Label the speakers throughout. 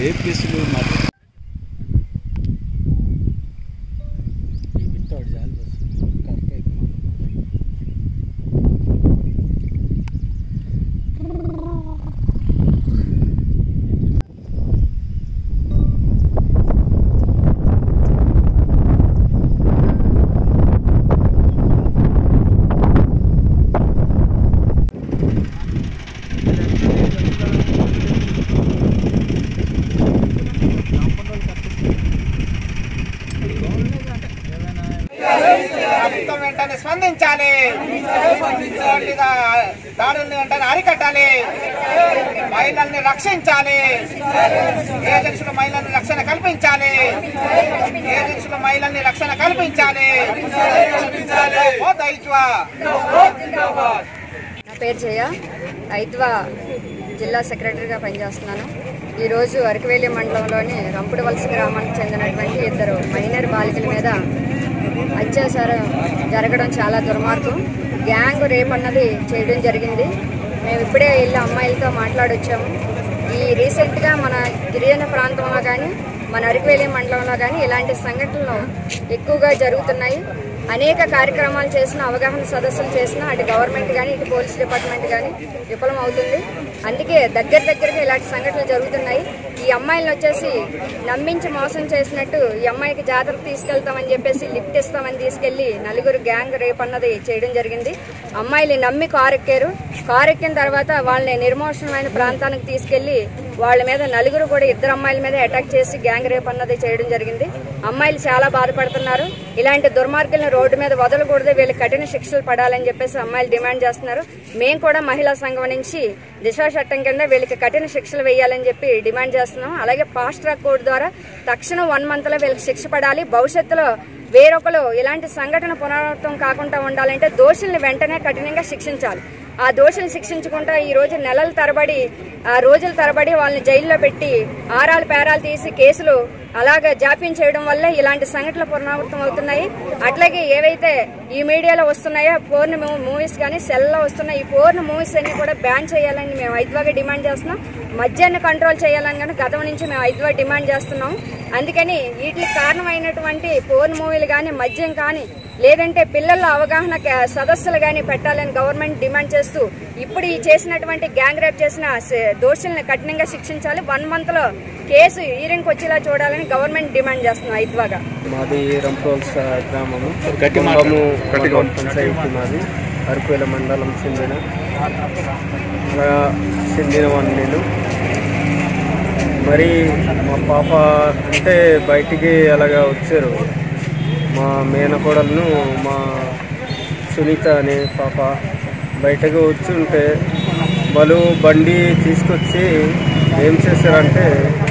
Speaker 1: Rape కేసులు మరి ఈ బిట్టు ఒకటి చాలు బస్ కరెక్ట్ అయిపోయింది
Speaker 2: ప్రభుత్వం వెంటనే స్పందించాలి ఇటువంటి దా- దాడుల్ని వెంటనే అరికట్టాలి మహిళల్ని రక్షించాలి ఏజెన్సీలు మహిళల్ని రక్షణ కల్పించాలి ఏజెన్సీలు మహిళల్ని రక్షణ కల్పించాలి ఓ దైత్వ
Speaker 3: నా పేరు జయ ఐద్వా జిల్లా సెక్రటరీగా పనిచేస్తున్నాను ఈరోజు అరకవేలి మండలంలోని రంపుడు వలస గ్రామానికి చెందినటువంటి ఇద్దరు మైనర్ బాలికల మీద అత్యాచారం జరగడం చాలా దుర్మార్గం గ్యాంగ్ రేప్ అన్నది చేయడం జరిగింది మేము ఇప్పుడే వెళ్ళి అమ్మాయిలతో మాట్లాడొచ్చాము ఈ రీసెంట్గా మన గిరిజన ప్రాంతంలో కానీ మన అరకువేలి మండలంలో కానీ ఇలాంటి సంఘటనలు ఎక్కువగా జరుగుతున్నాయి అనేక కార్యక్రమాలు చేసిన అవగాహన సదస్సులు చేసిన అటు గవర్నమెంట్ కానీ ఇటు పోలీస్ డిపార్ట్మెంట్ కానీ విఫలం అవుతుంది అందుకే దగ్గర దగ్గరగా ఇలాంటి సంఘటనలు జరుగుతున్నాయి ఈ అమ్మాయిలను వచ్చేసి నమ్మించి మోసం చేసినట్టు ఈ అమ్మాయికి జాతరకు తీసుకెళ్తామని చెప్పేసి లిఫ్ట్ ఇస్తామని తీసుకెళ్లి నలుగురు గ్యాంగ్ రేప్ అన్నది చేయడం జరిగింది అమ్మాయిలు నమ్మి కారు ఎక్కారు కారు ఎక్కిన తర్వాత వాళ్ళని నిర్మోషణమైన ప్రాంతానికి తీసుకెళ్లి వాళ్ళ మీద నలుగురు కూడా ఇద్దరు అమ్మాయిల మీద అటాక్ చేసి గ్యాంగ్ రేప్ అన్నది చేయడం జరిగింది అమ్మాయిలు చాలా బాధపడుతున్నారు ఇలాంటి దుర్మార్గులను రోడ్డు మీద వదలకూడదు వీళ్ళకి కఠిన శిక్షలు పడాలని చెప్పేసి అమ్మాయిలు డిమాండ్ చేస్తున్నారు మేము కూడా మహిళా సంఘం నుంచి దిశా చట్టం కింద వీళ్ళకి కఠిన శిక్షలు వేయాలని చెప్పి డిమాండ్ చేస్తున్నాం అలాగే ఫాస్ట్ ట్రాక్ కోర్టు ద్వారా తక్షణం వన్ మంత్ లో వీళ్ళకి శిక్ష పడాలి భవిష్యత్తులో వేరొకరు ఇలాంటి సంఘటన పునరావృతం కాకుండా ఉండాలంటే దోషుల్ని వెంటనే కఠినంగా శిక్షించాలి ఆ దోషుల్ని శిక్షించకుండా ఈ రోజు నెలల తరబడి ఆ రోజుల తరబడి వాళ్ళని జైల్లో పెట్టి ఆరాలు పేరాలు తీసి కేసులు అలాగ జాప్యం చేయడం వల్ల ఇలాంటి సంఘటనలు పునరావృతం అవుతున్నాయి అట్లాగే ఏవైతే ఈ మీడియాలో వస్తున్నాయో పోర్న్ మూవీస్ కానీ సెల్లో వస్తున్న ఈ పోర్న్ మూవీస్ అన్ని కూడా బ్యాన్ చేయాలని మేము ఐద్వాగా డిమాండ్ చేస్తున్నాం మద్యాన్ని కంట్రోల్ చేయాలని కానీ గతం నుంచి మేము ఐద్వా డిమాండ్ చేస్తున్నాం అందుకని వీటికి కారణమైనటువంటి పోర్న్ మూవీలు కానీ మద్యం కానీ లేదంటే పిల్లల అవగాహన క- సదస్సులు కానీ పెట్టాలని గవర్నమెంట్ డిమాండ్ చేస్తూ ఇప్పుడు ఈ చేసినటువంటి గ్యాంగ్ రేప్ చేసిన స- దోషుల్ని కఠినంగా శిక్షించాలి వన్ మంత్ లో కేసు హీరింగ్ వచ్చేలా చూడాలని గవర్నమెంట్ డిమాండ్ చేస్తున్నాం ఐద్వాగా
Speaker 4: మాది రంపోల్స గ్రామము
Speaker 1: గట్టి
Speaker 4: కుటుంబము మండలం పంచాయతీ మాది అరకువేల మండలం చెందిన అలా చెందినవాడిని నేను మరి మా పాప అంటే బయటికి అలాగా వచ్చారు మా మేనకోడలను మా సునీత అనే పాప బయటకు వచ్చి ఉంటే వాళ్ళు బండి తీసుకొచ్చి ఏం చేశారంటే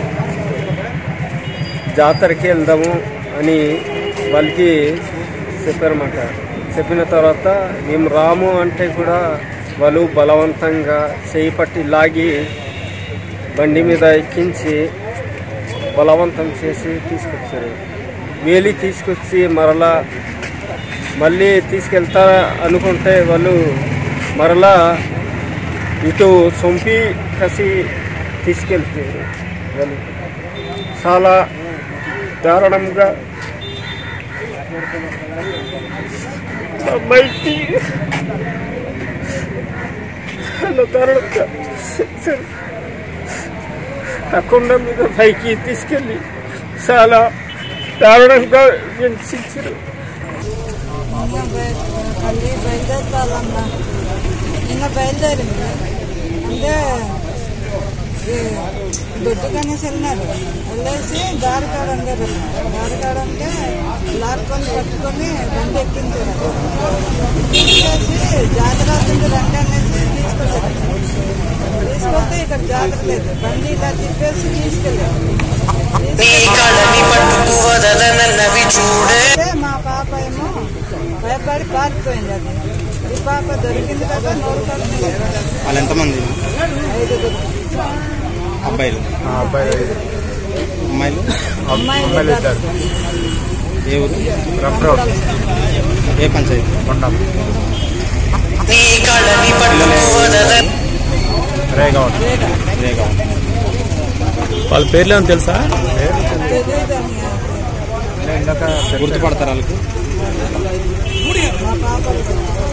Speaker 4: జాతరకి వెళ్దాము అని వాళ్ళకి చెప్పారన్నమాట చెప్పిన తర్వాత మేము రాము అంటే కూడా వాళ్ళు బలవంతంగా చేయి పట్టి లాగి బండి మీద ఎక్కించి బలవంతం చేసి తీసుకొచ్చారు వేలి తీసుకొచ్చి మరలా మళ్ళీ తీసుకెళ్తా అనుకుంటే వాళ్ళు మరలా ఇటు సొంపి కసి తీసుకెళ్తారు వాళ్ళు చాలా దారుణంగా అమ్మాయికి చాలా దారుణంగా చేశారు. ఆ కొండ మీద పైకి తీసుకెళ్ళి చాలా దారుణంగా హింసించారు
Speaker 5: ఇంకా బయ- మళ్ళీ బయలుదేరుతాలన్నా ఇంకా బయలుదేరింది అంటే ఈ దొడ్డు కనేసి వెళ్ళినారు వెళ్ళేసి దారి కాడ అందరు దారి కాడ ఉంటే లాక్కొని పట్టుకొని బండి ఎక్కించారు ఎక్కేసి జాతర అవుతుంది రండి అనేసి తీసుకొచ్చారు తీసుకొస్తే ఇక్కడ జాతర లేదు బండి ఇలా తిప్పేసి తీసుకెళ్ళారు అయితే మా పాప ఏమో భయపడి పారిపోయింది అది ఈ పాప దొరికింది కదా నోరు కడుతుంది
Speaker 1: వాళ్ళు ఎంతమంది
Speaker 5: ఐదుగురు
Speaker 1: అబ్బాయిలు
Speaker 4: అబ్బాయి
Speaker 1: అమ్మాయిలు
Speaker 5: అమ్మాయిలు ఇద్దరు.
Speaker 1: ఏ ఊరు
Speaker 4: రఫ్రోడ్
Speaker 1: ఏ పంచాయతీ
Speaker 4: కొండం
Speaker 1: పిల్లలు
Speaker 4: రేగౌడ్
Speaker 5: రేగా.
Speaker 1: రేగా
Speaker 6: వాళ్ళ పేర్లు ఏమైనా తెలుసా
Speaker 5: తెలియదు
Speaker 6: గుర్తుపడతారు వాళ్ళకి
Speaker 5: మా పాప